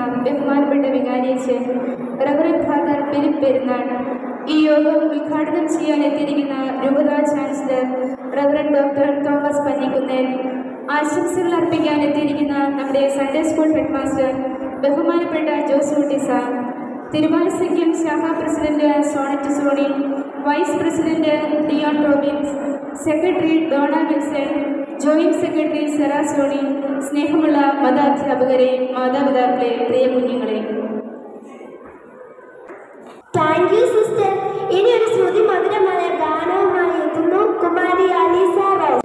ബഹുമാനപ്പെട്ട വികാരിയച്ഛൻ reverend father Philip പെരുന്നാൾ ഈ യോഗം ഉദ്ഘാടനം ചെയ്യാൻ എത്തിയിരിക്കുന്ന രൂപത chancellor reverend doctor Thomas Pannikkunnel ആശംസകൾ അർപ്പിക്കാൻ എത്തിയിരിക്കുന്ന നമ്മുടെ സൺഡേ സ്കൂൾ ഹെഡ് മാസ്റ്റർ ബഹുമാനപ്പെട്ട ജോസ് കുട്ടി സാർ തിരുവാലസഖ്യം ശാഖാ president Sonet Soni vice president Dion Robins secretary Dona Wilson joint secretary Sera Soni സ്നേഹമുള്ള മതാധ്യാപകരെ മാതാപിതാക്കളെ പ്രിയ കുഞ്ഞുങ്ങളെ താങ്ക് യു സിസ്റ്റർ ഇനി ഒരു ശ്രുതി മധുരമായ ഗാനവുമായി എത്തുന്നു കുമാരി Alisa Rose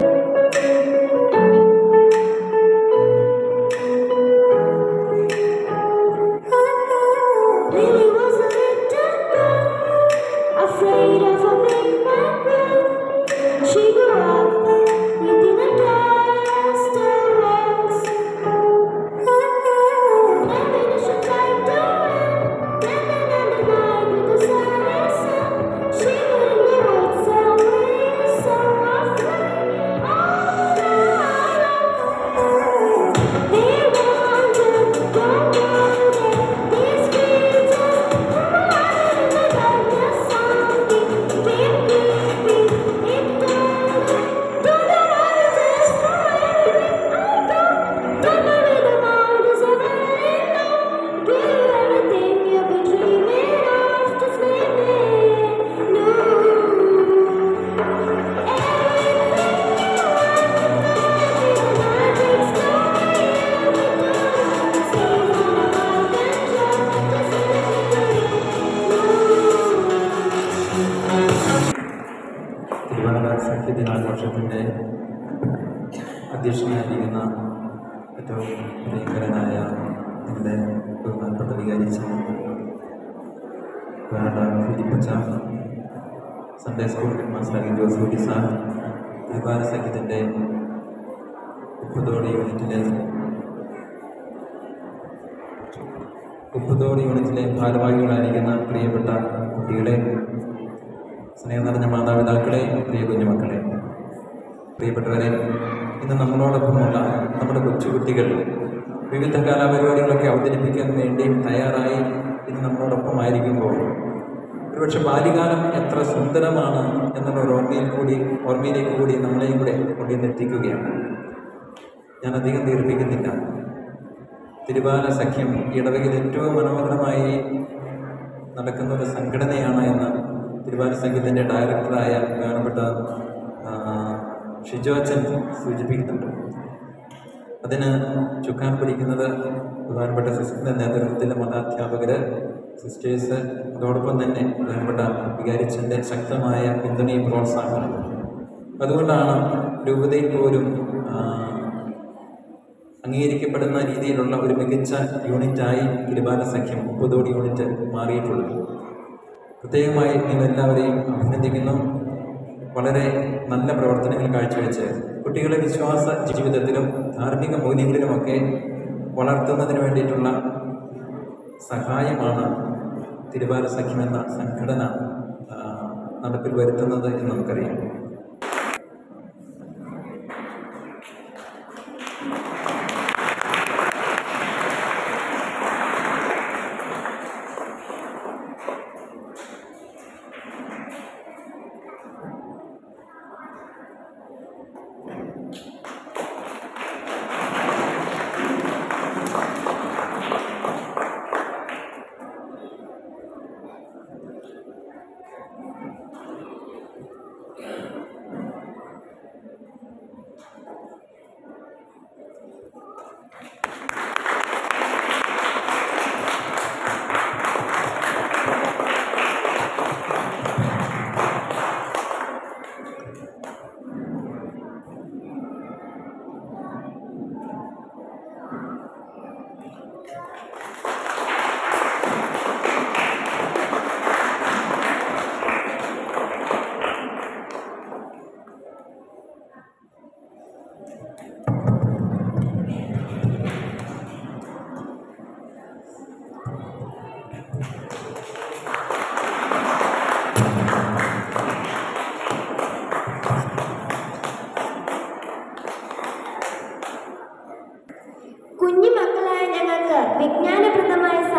Really was a little girl, afraid of a big bad world. She grew up within a cluster of walls. Maybe she tried to run, living in the night with the silent sun. She wouldn't know what's away, so afraid. Oh, no. They wanted to go on these creatures hide in the darkness. Something deep, deep, deep down. Don't know what it is, but I don't. Don't know where the world is ever know. Do everything you've been dreaming of, just leave me. No. തിരുവനന്തപുര സഖ്യദിനാഘോഷത്തിൻ്റെ അധ്യക്ഷനായിരിക്കുന്ന ഏറ്റവും പ്രിയങ്കരനായ എൻ്റെ ബഹുമാനപ്പെട്ട വികാരിച്ച വേണ്ട ഫിലിപ്പച്ച Sunday school headmaster Josekutty sir തിരുവാര സഖ്യത്തിൻ്റെ Upputhode യൂണിറ്റിലെ ഉപ്പുതോട് യൂണിറ്റിലെ ഭാരവാഹികളായിരിക്കുന്ന പ്രിയപ്പെട്ട കുട്ടികളെ സ്നേഹം നിറഞ്ഞ മാതാപിതാക്കളെ പ്രിയ കുഞ്ഞുമക്കളെ പ്രിയപ്പെട്ടവരെ ഇന്ന് നമ്മളോടൊപ്പമുള്ള നമ്മുടെ കൊച്ചുകുട്ടികൾ വിവിധ കലാപരിപാടികളൊക്കെ അവതരിപ്പിക്കാൻ വേണ്ടി തയ്യാറായി ഇന്ന് നമ്മളോടൊപ്പമായിരിക്കുമ്പോൾ ഒരുപക്ഷെ ബാല്യകാലം എത്ര സുന്ദരമാണ് എന്നുള്ള ഒരു ഓർമ്മയിൽ കൂടി ഓർമ്മയിലേക്ക് കൂടി നമ്മളെയും കൂടെ കൊണ്ടുവന്നെത്തിക്കുകയാണ് ഞാൻ അധികം ദീർഘിക്കുന്നില്ല തിരുവാല സഖ്യം ഇടവകയിൽ ഏറ്റവും മനോഹരമായി നടക്കുന്ന ഒരു സംഘടനയാണ് എന്ന് തിരുവാല സംഘത്തിൻ്റെ ഡയറക്ടറായ ബഹുമാനപ്പെട്ട ആ, ഷിജോ അച്ഛൻ സൂചിപ്പിക്കുന്നുണ്ട് അതിന് ചുക്കാൻ പിടിക്കുന്നത് ബഹുമാനപ്പെട്ട സിസ്റ്ററിൻ്റെ നേതൃത്വത്തിലെ മതാധ്യാപകർ സിസ്റ്റേഴ്സ് അതോടൊപ്പം തന്നെ ബഹുമാനപ്പെട്ട വികാരിച്ചൻ്റെ ശക്തമായ പിന്തുണയും പ്രോത്സാഹനവും അതുകൊണ്ടാണ് രൂപതയിൽ പോലും ആ, അംഗീകരിക്കപ്പെടുന്ന രീതിയിലുള്ള ഒരു മികച്ച യൂണിറ്റായി തിരുവാല സഖ്യം മുപ്പതോട് യൂണിറ്റ് മാറിയിട്ടുള്ളത് പ്രത്യേകമായി നിങ്ങളെല്ലാവരെയും അഭിനന്ദിക്കുന്നു വളരെ നല്ല പ്രവർത്തനങ്ങൾ കാഴ്ചവെച്ച് കുട്ടികളെ വിശ്വാസ ജീവിതത്തിലും ധാർമ്മിക മൂല്യങ്ങളിലുമൊക്കെ വളർത്തുന്നതിന് വേണ്ടിയിട്ടുള്ള സഹായമാണ് തിരുവാല സഖ്യം എന്ന സംഘടന ആ, നടപ്പിൽ വരുത്തുന്നത് എന്ന് നമുക്കറിയാം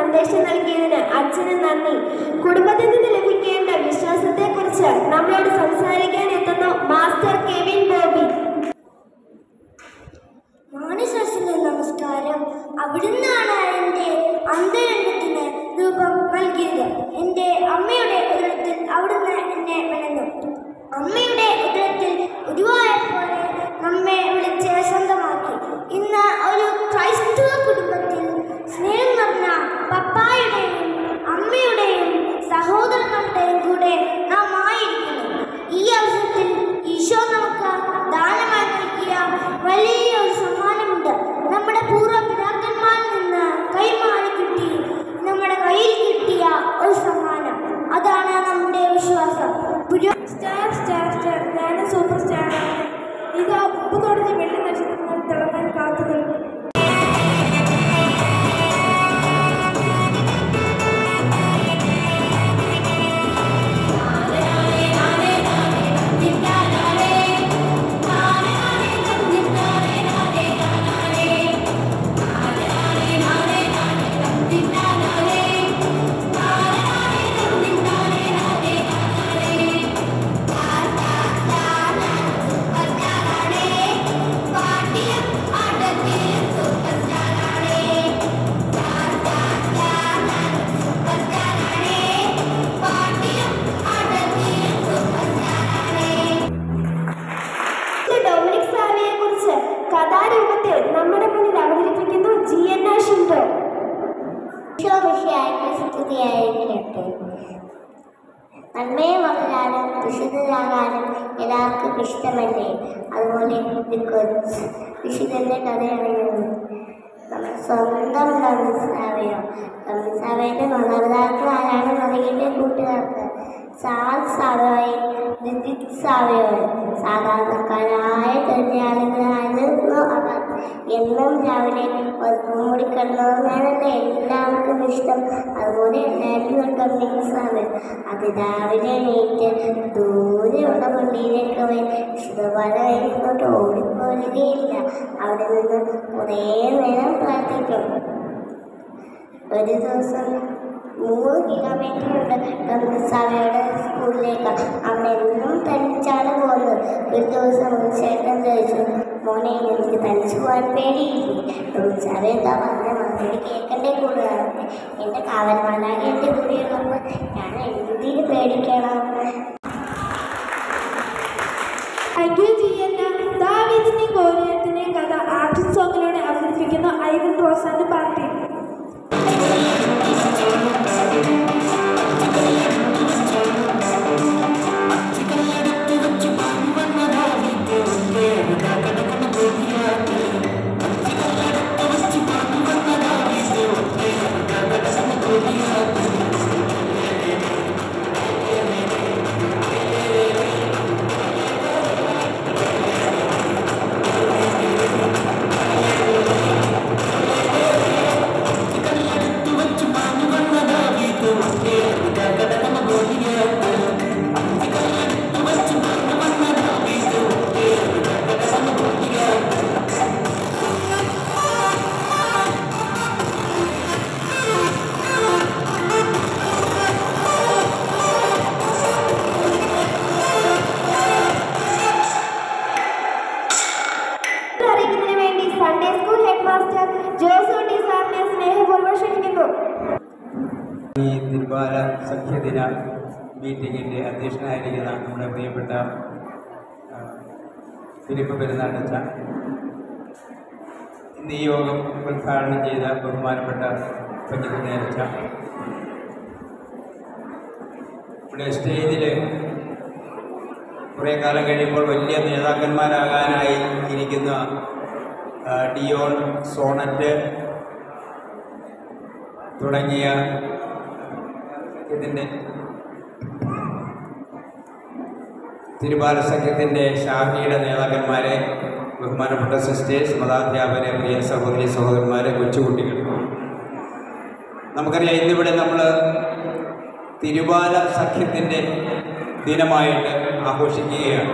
സന്ദേശം നൽകിയതിന് അച്ഛന് നന്ദി കുടുംബത്തിൽ നിന്ന് ലഭിക്കേണ്ട വിശ്വാസത്തെക്കുറിച്ച് നമ്മളോട് സംസാരിക്കാൻ എത്തുന്നു മാസ്റ്റർ കെവിൻ ബോബി മാണിശാസിന് നമസ്കാരം അവിടുന്നാണ് എൻ്റെ അന്തരംഗത്തിന് രൂപം നൽകിയത് എൻ്റെ അമ്മയുടെ ഉദരത്തിൽ അവിടുന്ന് എന്നെ മെനഞ്ഞു അമ്മയുടെ ഉദരത്തിൽ ഉരുവായപ്പോലെ നമ്മെ വിളിച്ച് സ്വന്തമാക്കി ഇന്ന് ഒരു ക്രൈസ്തവ കുടുംബത്തിൽ സ്നേഹം നിറഞ്ഞ പപ്പായുടെയും അമ്മയുടെയും സഹോദരങ്ങളുടെയും കൂടെ നാം ആയിരിക്കുന്നു ഈ അവസരത്തിൽ ഈശോ നമുക്ക് ദാനമായി നൽകിയ വലിയ ഒരു സമ്മാനമുണ്ട് നമ്മുടെ പൂർവ്വ പിതാക്കന്മാരിൽ നിന്ന് കൈമാറി കിട്ടി നമ്മുടെ കയ്യിൽ കിട്ടിയ ഒരു സമ്മാനം അതാണ് നമ്മുടെ വിശ്വാസം സ്റ്റാർ സ്റ്റാർ സ്റ്റാർ ഞാൻ സൂപ്പർ സ്റ്റാർ ഇത് ഉപ്പ് തുടങ്ങി വെള്ളി നക്ഷത്രങ്ങൾ തിളങ്ങാൻ കാത്തു നിൽക്കും ഡൊമിനിക് സാവിയെ കുറിച്ച് കഥാരൂപത്തിൽ നമ്മുടെ മുന്നിൽ അവതരിപ്പിക്കുന്നു ജി എൻ ആ ഷിൻഡോ സ്തുതിയായിരിക്കട്ടെ നന്മയെ വളരാനും വിശുദ്ധരാകാനും എല്ലാവർക്കും ഇഷ്ടമല്ലേ അതുപോലെ ഇത് കൊച്ച് വിശുദ്ധന്റെ കഥയാണ് നമ്മുടെ സ്വന്തം തമിഴ്സാവയോ തമിഴ്സാവയുടെ മാതാപിതാക്കൾ ആരാണ് മറിയുടെ കൂട്ടുകാർക്ക് സാൽ സാവയോയും ദിദിത് സാവയോയും സാധാരണക്കാരായ തൊഴിലാളികളായിരുന്നു അവർ എന്നും രാവിലെ മൂടിക്കിടന്നവരാണല്ലോ എല്ലാവർക്കും ഇഷ്ടം അതുപോലെ എല്ലാവരും ഡൊമിനിക് സാവയോ അത് രാവിലെ എണീറ്റ് ദൂരെയുള്ള പള്ളിയിലേക്ക് പോയി വിശുദ്ധപാല ഇങ്ങോട്ട് ഓടിപ്പോരുകയില്ല അവിടെ നിന്ന് കുറേ നേരം പ്രാർത്ഥിക്കും ഒരു ദിവസം മൂന്ന് കിലോമീറ്റർ ഉണ്ട് ടംസാവയുടെ സ്കൂളിലേക്ക് അവിടെ എന്നും തനിച്ചാണ് പോകുന്നത് ഒരു ദിവസം ഒരു ചേട്ടൻ ചോദിച്ചു മോനെ എനിക്ക് തനിച്ചു പോകാൻ പേടിയില്ലേ ടംസാവ എന്താ പറഞ്ഞ മറുപടി കേൾക്കണ്ടേ കൂടുതലാണ് എൻ്റെ കാവൽമാലാകെ എൻ്റെ കൂടെയുള്ളപ്പോൾ ഞാൻ എന്തിന് പേടിക്കണം താങ്ക് യു ജി എൻ ദാവീദിന്റെയും ഗോലിയത്തിന്റെയും കഥ ആർട്ടിസ്റ്റ് സോങ്ങിലൂടെ അവതരിപ്പിക്കുന്നു ഐവൻ റോസാന്റെ പാർട്ടി അറിയിക്കുന്നതിന് വേണ്ടി Sunday school headmaster Josootty സാറിനെ സ്നേഹപൂർവ്വം ക്ഷണിക്കുന്നു ഈ തിരുവാല സഖ്യദിന മീറ്റിങ്ങിൻ്റെ അധ്യക്ഷനായിരിക്കുന്ന നമ്മുടെ പ്രിയപ്പെട്ട ആ, ഫിലിപ്പ് പെരുന്നാട്ടച്ച ഇന്ന് ഈ യോഗം ഉദ്ഘാടനം ചെയ്ത ബഹുമാനപ്പെട്ട പഞ്ചകുന്നേരച്ച ഇവിടെ സ്റ്റേജിൽ കുറേ കാലം കഴിയുമ്പോൾ വലിയ നേതാക്കന്മാരാകാനായി ഇരിക്കുന്ന ആ, ഡിയോൺ സോണറ്റ് തുടങ്ങിയ ഇതിൻ്റെ തിരുബാല സഖ്യത്തിൻ്റെ ഷാഫിയുടെ നേതാക്കന്മാരെ ബഹുമാനപ്പെട്ട സിസ്റ്റേഴ്സ് മതാധ്യാപകരെ പ്രിയ സഹോദരി സഹോദരന്മാരെ കൊച്ചുകുട്ടികൾ നമുക്കറിയാം ഇന്നിവിടെ നമ്മൾ തിരുബാല സഖ്യത്തിൻ്റെ ദിനമായിട്ട് ആഘോഷിക്കുകയാണ്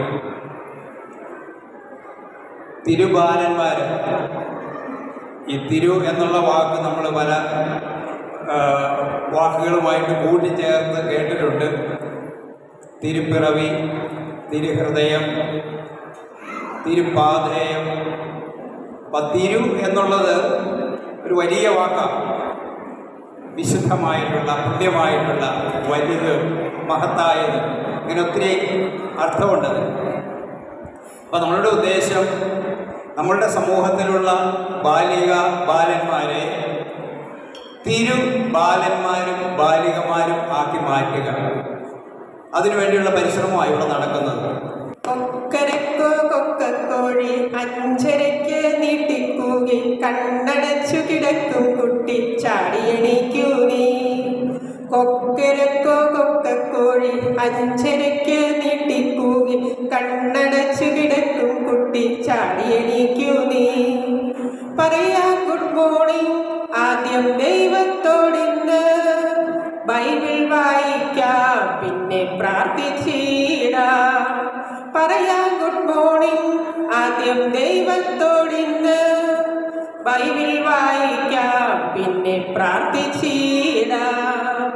തിരുബാലന്മാർ ഈ തിരു എന്നുള്ള വാക്ക് നമ്മൾ പല ആ, വാക്കുകളുമായിട്ട് കൂട്ടിച്ചേർത്ത് കേട്ടിട്ടുണ്ട് തിരുപ്പിറവി തിരുഹൃദയം തിരുപ്പാതേയം അപ്പം തിരു എന്നുള്ളത് ഒരു വലിയ വാക്കാണ് വിശുദ്ധമായിട്ടുള്ള പുണ്യമായിട്ടുള്ള വലുത് മഹത്തായത് ഇങ്ങനെ ഒത്തിരി അർത്ഥമുണ്ടത് അപ്പോൾ നമ്മളുടെ ഉദ്ദേശം നമ്മളുടെ സമൂഹത്തിലുള്ള ബാലിക ബാലന്മാരെ തിരു ബാലന്മാരും ബാലികമാരും ആക്കി മാറ്റുക അതിനുവേണ്ടിയുള്ള പരിശ്രമമാണ് ഇവിടെ നടക്കുന്നത് കൊക്കരക്കോ കൊക്കക്കോഴി അഞ്ചരയ്ക്ക് നീട്ടിക്കൂകി കണ്ണടച്ചു കിടക്കും കുട്ടി ചാടിയണിക്കൂ നീ കൊക്കരക്കോ കൊക്കക്കോഴി അഞ്ചരയ്ക്ക് നീട്ടിക്കൂകി കണ്ണടച്ചു കിടക്കും കുട്ടി ചാടിയണിക്കൂ നീ പറയാ ഗുഡ് മോർണിംഗ് ആദ്യം ദൈവത്തോടിന്ന് ബൈബിൾ വായിക്കാം പിന്നെ പ്രാർത്ഥിച്ചിടാം പറയാം ഗുഡ് മോർണിംഗ് ആദ്യം ദൈവത്തോടിന്ന് ബൈബിൾ വായിക്കാം പിന്നെ പ്രാർത്ഥിച്ചിടാം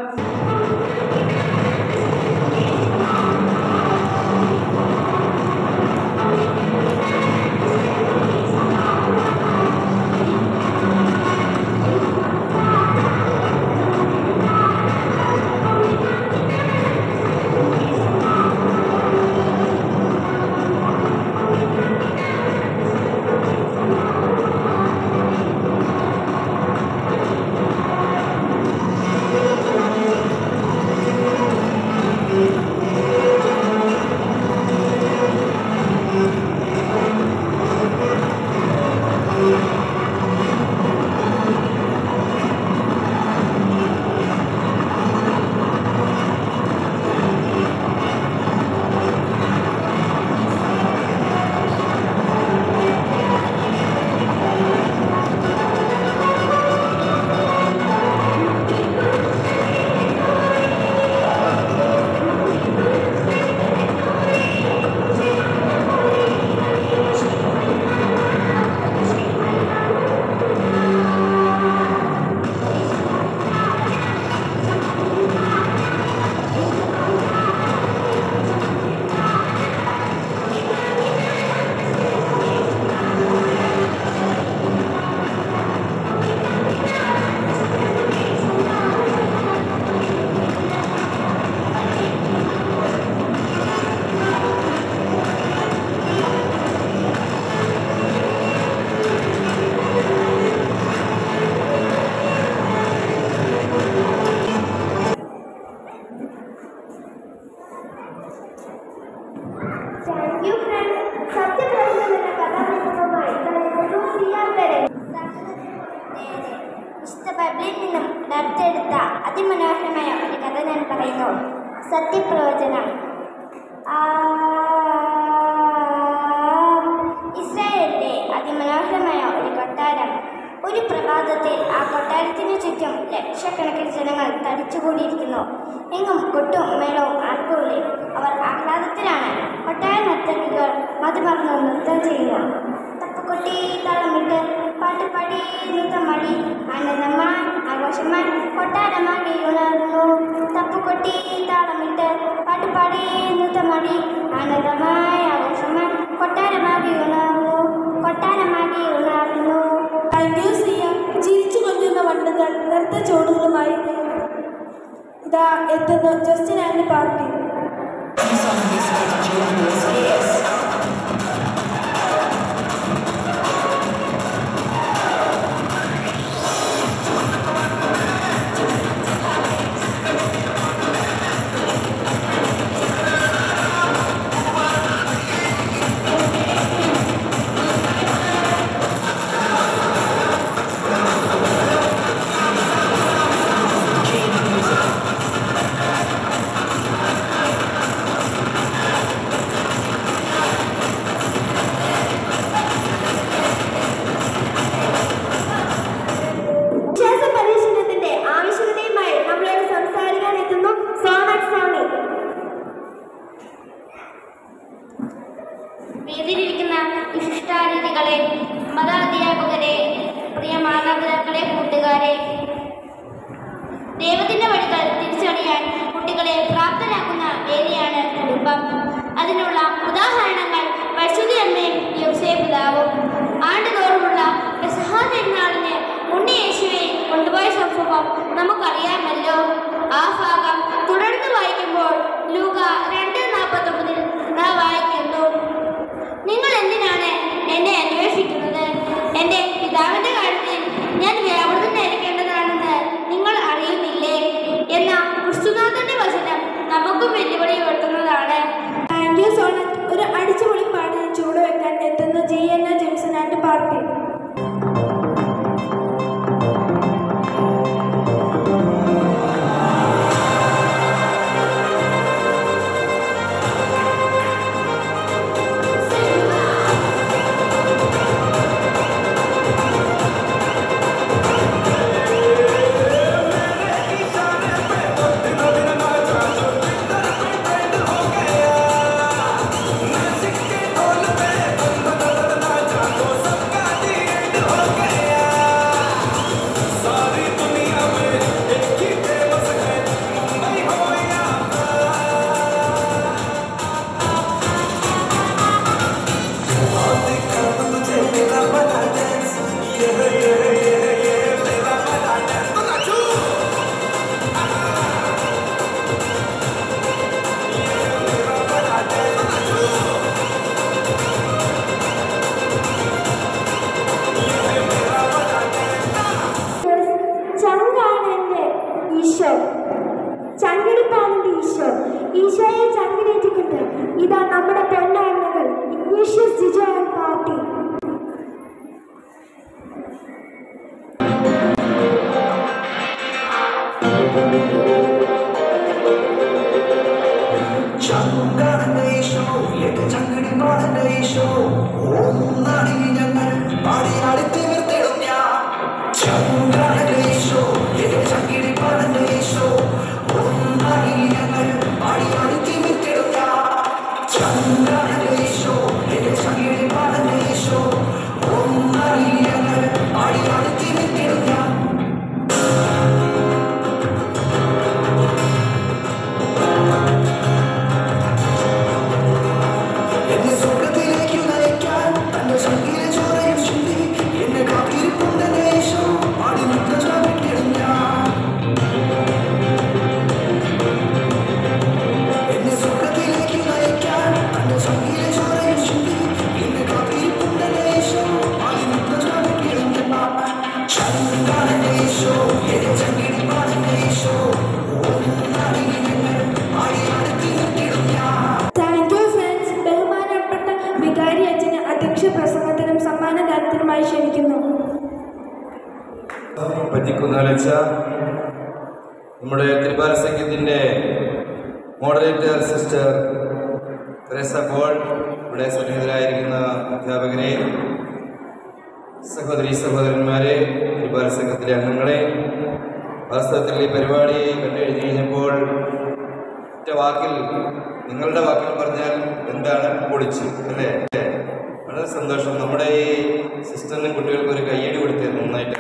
താങ്ക് യു ഫ്രണ്ട് സത്യപ്രതിജ്ഞ എന്ന കഥാപുസ്തകവുമായി തലക്കുന്നു സിയാത്തരൻ വിശുദ്ധ ബൈബിളിൽ നിന്നും ദത്തെടുത്ത അതിമനോഹരമായ ഒരു കഥ ഞാൻ പറയുന്നു സത്യപ്രവചനം ആ, ഇസ്രായേലിലെ അതിമനോഹരമായ ഒരു കൊട്ടാരം ഒരു പ്രഭാതത്തിൽ ആ കൊട്ടാരത്തിനു ചുറ്റും ലക്ഷക്കണക്കിന് ജനങ്ങൾ തടിച്ചുകൂടിയിരിക്കുന്നു എങ്ങും കൊട്ടും മേളവും ആർപ്പുകളിൽ അവർ ആഹ്ലാദത്തിലാണ് കൊട്ടാര നർത്തകികൾ മതിമറന്ന് നൃത്തം ചെയ്യുന്നു തപ്പുകൊട്ടി തളമിട്ട് പാട്ടുപാടി നൃത്തമാടി ആനന്ദമായി ആഘോഷമായി കൊട്ടാരമാകെ ഉണർന്നു തപ്പുകൊട്ടി താളമിട്ട് പാട്ടുപാടി നൃത്തമാടി ആനന്ദമായി ആഘോഷമായി കൊട്ടാരമാകെ ഉണർന്നു കൊട്ടാരമാകെ ഉണർന്നു താങ്ക് യു സിയ ചിരിച്ചു കൊല്ലുന്ന വണ്ടുകൾ നൃത്ത ചൂടുകളുമായി ഇതാ എത്തുന്നു ജസ്റ്റിൻ ആൻഡ് പാർട്ടി Thank ദൈവത്തിന്റെ വഴികൾ തിരിച്ചറിയാൻ കുട്ടികളെ പ്രാപ്തരാക്കുന്ന വേദിയാണ് കുടുംബം അതിനുള്ള ഉദാഹരണങ്ങൾ പരിശുദ്ധി അമ്മയും യോസേ പിതാവും ആണ്ടുതോറുമുള്ള പെസഹാ പെരുന്നാളിന് ഉണ്ണി യേശുവെ കൊണ്ടുപോയ സംഭവം നമുക്കറിയാമല്ലോ ആ ഭാഗം തുടർന്ന് വായിക്കുമ്പോൾ ലൂക രണ്ട് നാൽപ്പത്തൊമ്പതിൽ നാം വായിക്കുന്നു നിങ്ങൾ എന്തിനാണ് എന്നെ അന്വേഷിക്കുന്നത് എൻ്റെ പിതാവിൻ്റെ കാര്യത്തിൽ ഞാൻ വ്യാപൃതനായിരിക്കേണ്ടതാണെന്ന് നിങ്ങൾ അറിയുന്നില്ലേ എന്ന ക്രിസ്തുനാഥന്റെ വചനം നമുക്കും വെല്ലുവിളി ഉയർത്തുന്നതാണ് താങ്ക് യു സോണറ്റ് ഒരു അടിച്ചുപൊളി പാട്ടിന് ചൂടുവെക്കാൻ എത്തുന്ന G N A Jemson and party ചങ്കാണ് എൻ്റെ ഈശോ ചങ്കിടിപ്പാണ് എൻ്റെ ഈശോ ഈശോയെ ചങ്കിടേറ്റിക്കൊണ്ട് ഇതാ നമ്മുടെ പൊന്നാണ്ണകൾ ഇഗ്നീഷ്യസ് ജിജോ ആൻഡ് പാർട്ടി ചങ്കാടന്റെ ഈശോ എന്റെ ചങ്കടി പാടന്റെ ഈശോ ഒന്നാടി ഞങ്ങൾ പാടിയാടി തിമിർത്തിടും ഞാൻ ചങ്കാടന്റെ ഈശോ എന്റെ ചങ്കിടി പാടന്റെ ഈശോ ഒന്നാടി ഞങ്ങൾ പാടിയാടി തിമിർത്തിടും ഞാൻ ചങ്കാടന്റെ ഈശോ എന്റെ ചങ്കിടി പാടന്റെ ഈശോ ഒന്നാടി ഞങ്ങൾ പാടിയാടി തിമിർത്തിടും ഞാൻ എന്നെ സ്വർഗത്തിലേക്ക് നയിക്കാൻ തന്റെ സംഗീത ചോരയും ചിന്തി എന്നെ കാത്തിരിപ്പുണ്ട് ദേശോ പാടി മുദ്ര ചാവിട്ടിടും ഞാൻ എന്നെ സ്വർഗത്തിലേക്ക് നയിക്കാൻ തന്റെ സംഗീത ചോരയും ചിന്തി എന്നെ കാത്തിരിപ്പുണ്ട് ദേശോ പാടി മുദ്ര ചാവിട്ടിടും ഞാൻ ചങ്കാന ദേശോ എന്റെ ചങ്കിടി പാടൻ ദേശോ ഒന്നാടി ഞങ്ങൾ പാടി അടുത്തി നിർത്തിയിടും ഞാൻ താങ്ക് യു ഫ്രണ്ട്സ് ബഹുമാനപ്പെട്ട വികാരി അച്ഛന് അധ്യക്ഷ പ്രസംഗത്തിനും സമ്മാനദാനത്തിനുമായി ക്ഷണിക്കുന്നു പറ്റിക്കുന്നാലച്ച നമ്മുടെ ത്രിപാല സംഘത്തിൻ്റെ മോഡറേറ്റർ സിസ്റ്റർ തെരേസ പോൾ ഇവിടെ സന്നിഹിതരായിരിക്കുന്ന അധ്യാപകരെ സഹോദരി സഹോദരന്മാരെ ത്രിപാല സംഘത്തിലെ അംഗങ്ങളെ വാസ്തവത്തിൽ ഈ പരിപാടി കണ്ടെഴുതി കഴിഞ്ഞപ്പോൾ ഒറ്റ വാക്കിൽ നിങ്ങളുടെ വാക്കിൽ പറഞ്ഞാൽ എന്താണ് പൊളിച്ചു അല്ലേ വളരെ സന്തോഷം നമ്മുടെ ഈ സിസ്റ്ററിനും കുട്ടികൾക്കും ഒരു കയ്യടി കൊടുത്തത് നന്നായിട്ട്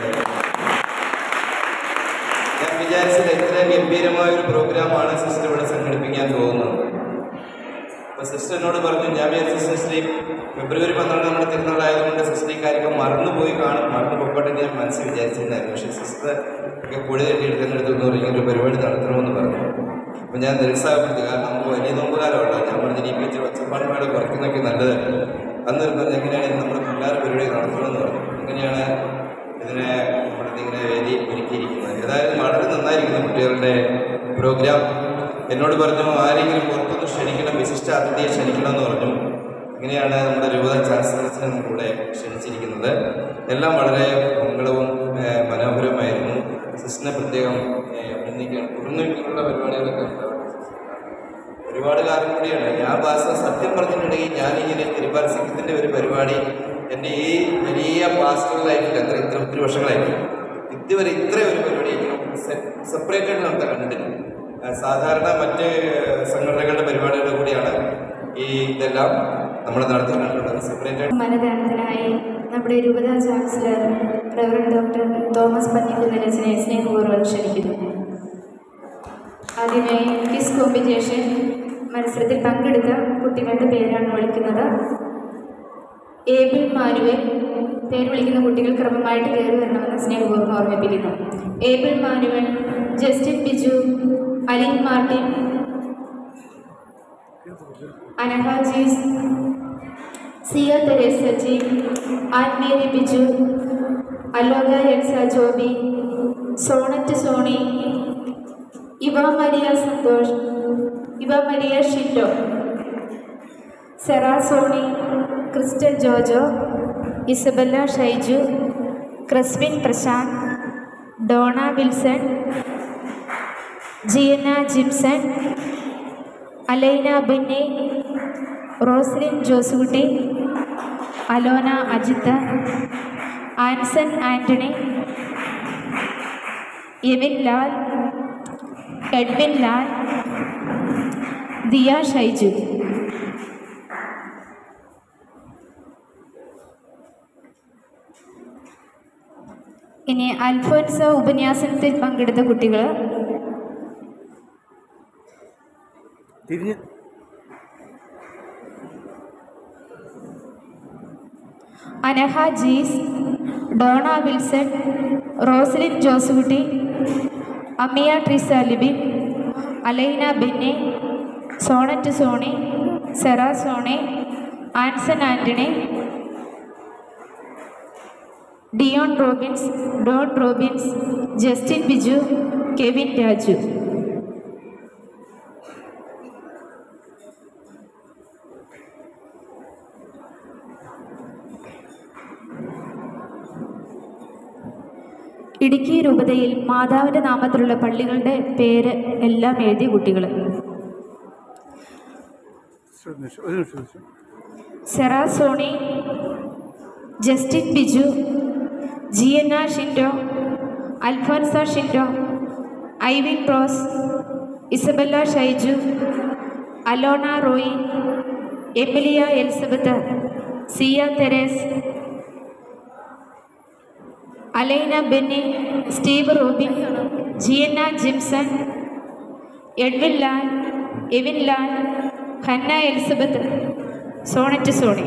ഞാൻ വിചാരിച്ചത് എത്ര ഗംഭീരമായ ഒരു പ്രോഗ്രാമാണ് സിസ്റ്റർ ഇവിടെ സംഘടിപ്പിക്കാൻ പോകുന്നത് അപ്പൊ സിസ്റ്റർ എന്നോട് പറഞ്ഞു ഞാൻ വിചാരിച്ച സിസ്റ്റർ ഈ ഫെബ്രുവരി പന്ത്രണ്ട് നമ്മുടെ തിരുനാളായതുകൊണ്ട് സിസ്റ്റർ ഈ കാര്യമൊക്കെ മറന്നുപോയി കാണും മറന്നു പോയിക്കോട്ടെ എന്ന് ഞാൻ മനസ്സിൽ വിചാരിച്ചിട്ടുണ്ടായിരുന്നു പക്ഷേ സിസ്റ്റർ ഒക്കെ പൊടി തട്ടി എടുക്കുന്നിടത്ത് എന്ന് പറഞ്ഞാൽ ഒരു പരിപാടി നടത്തണമെന്ന് പറഞ്ഞു അപ്പോൾ ഞാൻ നിരുത്സാഹപ്പെടുത്തി കാരണം നമുക്ക് വലിയ നോമ്പുകാലമല്ല ഞാൻ പറഞ്ഞു ഇനി വെച്ച് ഒച്ചപ്പാട് മേടെ കുറയ്ക്കുന്നതൊക്കെ നല്ലത് അന്ന് പറഞ്ഞത് എങ്ങനെയാണ് നമ്മൾ പിള്ളേർ പരിപാടി നടത്തണമെന്ന് പറഞ്ഞു എങ്ങനെയാണ് ഇതിനെ നമ്മുടെ ഇങ്ങനെ വേദി ഒരുക്കിയിരിക്കുന്നത് ഏതായാലും വളരെ നന്നായിരിക്കുന്നു കുട്ടികളുടെ പ്രോഗ്രാം എന്നോട് പറഞ്ഞു ആരെങ്കിലും പുറത്തുനിന്ന് ക്ഷണിക്കണം വിശിഷ്ട അതിഥിയെ ക്ഷണിക്കണം എന്ന് പറഞ്ഞു ഇങ്ങനെയാണ് നമ്മുടെ രൂപത ചാൻസലർസിനെ നമ്മളിവിടെ ക്ഷണിച്ചിരിക്കുന്നത് എല്ലാം വളരെ മംഗളവും ഏഹ്, മനോഹരമായിരുന്നു സിസ്റ്റിനെ പ്രത്യേകം ഏഹ്, അഭിനന്ദിക്കുകയാണ് തുടർന്ന് ഇങ്ങനെയുള്ള പരിപാടികളൊക്കെ ഉണ്ടാവും. ഒരുപാട് കാലം കൂടിയാണ് ഞാൻ ഭാഷ സത്യം പറഞ്ഞിട്ടുണ്ടെങ്കിൽ ഞാൻ ഇങ്ങനെ തിരുപ്പാൽ സിംഗത്തിൻ്റെ ഒരു പരിപാടി എൻ്റെ ഈ വലിയ പാസ്റ്ററുകളായിട്ടില്ല എത്ര ഇത്ര ഒത്തിരി വർഷങ്ങളായിട്ട് ഇതുവരെ ഇത്ര ഒരു പരിപാടി സെപ്പറേറ്റ് ആയിട്ട് നടത്താൻ കണ്ടിട്ടില്ല ആ, സാധാരണ മറ്റ് സംഘടനകളുടെ പരിപാടികളുടെ കൂടിയാണ് ഈ ഇതെല്ലാം നമ്മൾ നടത്തി കണ്ടിട്ടുള്ളത് സെപ്പറേറ്റ് ആയിട്ട് മനദാനത്തിനായി നമ്മുടെ രൂപതാ ചാൻസലർ റവറൻ ഡോക്ടർ തോമസ് പന്നിക്കുന്നതിനെ സ്നേഹപൂർവ്വം ക്ഷണിക്കുന്നു ആദ്യമായി ക്വിസ് കോമ്പറ്റീഷൻ മത്സരത്തിൽ പങ്കെടുത്ത കുട്ടികളുടെ പേരാണ് വിളിക്കുന്നത് ഏബിൾ മാനുവൽ പേര് വിളിക്കുന്ന കുട്ടികൾ ക്രമമായിട്ട് കയറി വരണമെന്ന് സ്നേഹപൂർവ്വം ഓർമ്മിപ്പിക്കുന്നു Abel Manuel Justin Biju Alin Martin അനഹാജീസ് സിയ തെരേസ ജി ആത്മീയരി Biju Aloka Elsa Joby Sonet Soni Eva Maria Santhosh Eva Maria Shindo Sera Soni Crystal Jojo Isabella Shaiju Chriswin Prashanth Dona Wilson Jiana Jimson Alaina Benny Roslin Josekutty Alona Ajith Anson Antony Evin Lal Edwin Lal Diya Shaiju ഇനി അൽഫോൻസ ഉപന്യാസനത്തിൽ പങ്കെടുത്ത കുട്ടികൾ തിരിഞ്ഞ് Anaha Jees Dona Wilson Rosalin Josekutty Amiya Trisa Libin Alaina Benny Sonet Soni Sera Soni Anson Antony Dion Robins Don Robins Justin Biju Kevin Raju Idukki രൂപതയിൽ മാതാവിൻ്റെ നാമത്തിലുള്ള പള്ളികളുടെ പേര് എല്ലാം എഴുതിയ കുട്ടികൾ ശ്രദ്ധിച്ചു ഒരു നിമിഷം നിമിഷം. Sera Sony Justin Biju Gianna Shindo Alphonsa Shindo Ivin Rose Isabella Shaiju Alona Roy Emilia Elizabeth Siya Teres Alaina Benny Steve Robin Gianna Jimson Edwin Lal Evin Lal Hanna Elizabeth Sonet Sony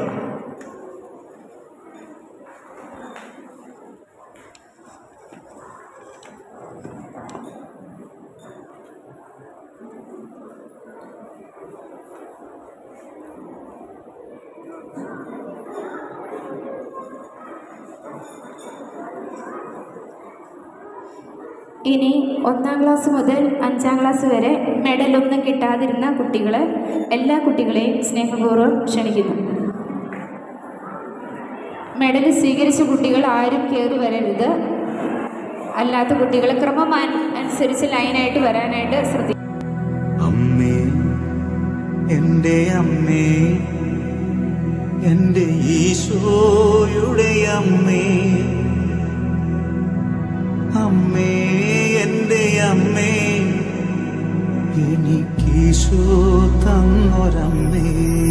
ഇനി ഒന്നാം ക്ലാസ് മുതൽ അഞ്ചാം ക്ലാസ് വരെ മെഡലൊന്നും കിട്ടാതിരുന്ന കുട്ടികൾ എല്ലാ കുട്ടികളെയും സ്നേഹപൂർവ്വം ക്ഷണിക്കുന്നു മെഡൽ സ്വീകരിച്ച കുട്ടികൾ ആരും കയറി വരരുത് അല്ലാത്ത കുട്ടികൾ ക്രമം അൻ- അനുസരിച്ച് ലൈനായിട്ട് വരാനായിട്ട് ശ്രദ്ധിക്കും അമ്മേ എൻ്റെ അമ്മേ എൻ്റെ ഈശോയുടെ അമ്മേ അമ്മേ എൻ്റെ അമ്മേ എനിക്കീശോ തന്നൊരമ്മേ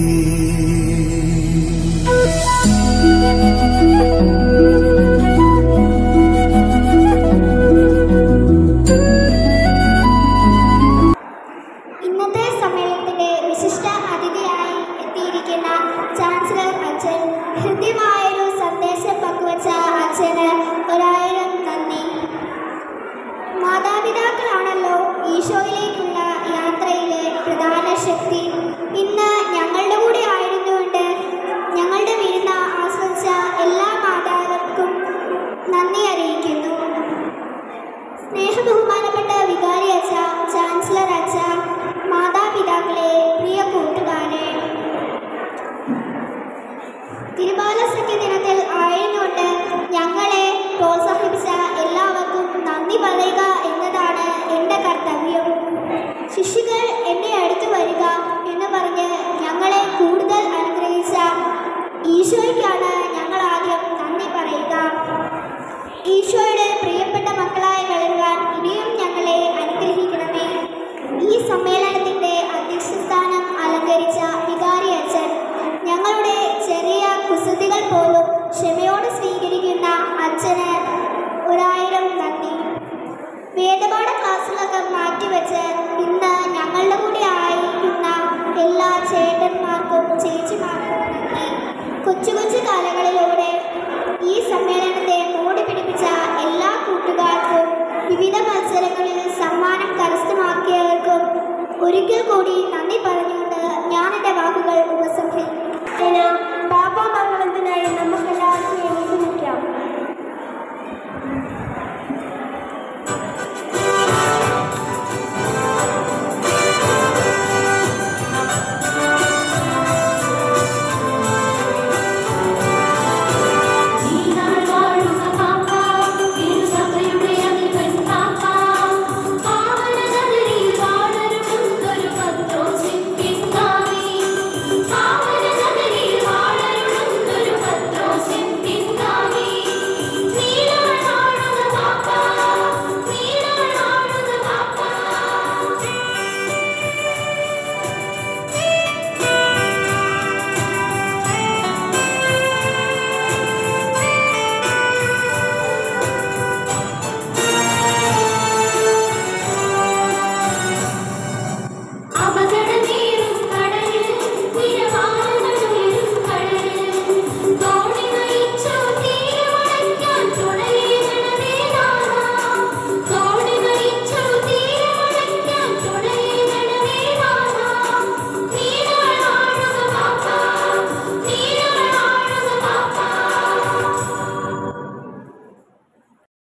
ഇന്നത്തെ സമ്മേളനത്തിന്റെ വിശിഷ്ട അതിഥിയായി എത്തിയിരിക്കുന്ന ചാൻസലർ അച്ഛൻ ഹൃദ്യമായൊരു സന്ദേശം പങ്കുവച്ച അച്ഛന് ഒരായിരം നന്ദി മാതാപിതാക്കളാണല്ലോ ഈശോയിലേക്കുള്ള യാത്രയിലെ പ്രധാന ശക്തി ഇന്ന് ഞങ്ങളുടെ കൂടെ ആയിരുന്നുകൊണ്ട് ഞങ്ങളുടെ വിരുന്ന് ആസ്വദിച്ച എല്ലാ മാതാക്കൾക്കും നന്ദി അറിയിക്കുന്നു സ്നേഹബഹുമാനപ്പെട്ട വികാരി അച്ഛ ചാൻസലർ അച്ഛ മാതാപിതാക്കളെ പ്രിയ കൂട്ടുകാരെ തിരുബാല സഖ്യ ദിനത്തിൽ ആയിരുന്നുകൊണ്ട് ഞങ്ങളെ പ്രോത്സാഹിപ്പിച്ച എല്ലാവർക്കും നന്ദി പറയുക എന്നതാണ് എൻ്റെ കർത്തവ്യം ശിശുക്കൾ എന്നെ അടുത്ത് വരിക എന്ന് പറഞ്ഞ് ഞങ്ങളെ കൂടുതൽ അനുഗ്രഹിച്ച ഈശോയ്ക്കാണ് ഞങ്ങൾ ആദ്യം നന്ദി പറയുക ഈശോയുടെ പ്രിയപ്പെട്ട മക്കളായി വളരുവാൻ ഇനിയും ഞങ്ങളെ അനുഗ്രഹിക്കണമേ ഈ സമ്മേളനത്തിന്റെ അധ്യക്ഷസ്ഥാനം അലങ്കരിച്ച വികാരി അച്ഛൻ ഞങ്ങളുടെ ചെറിയ കുസൃതികൾ പോലും ക്ഷമയോടെ സ്വീകരിക്കുന്ന അച്ഛന് ഒരായിരം നന്ദി വേദപാഠ ക്ലാസ്സുകളൊക്കെ മാറ്റിവെച്ച് ഇന്ന് ഒരിക്കൽ കൂടി നന്ദി പറഞ്ഞുകൊണ്ട് ഞാൻ എൻ്റെ വാക്കുകൾ ഉപസംഹരിക്കുന്നു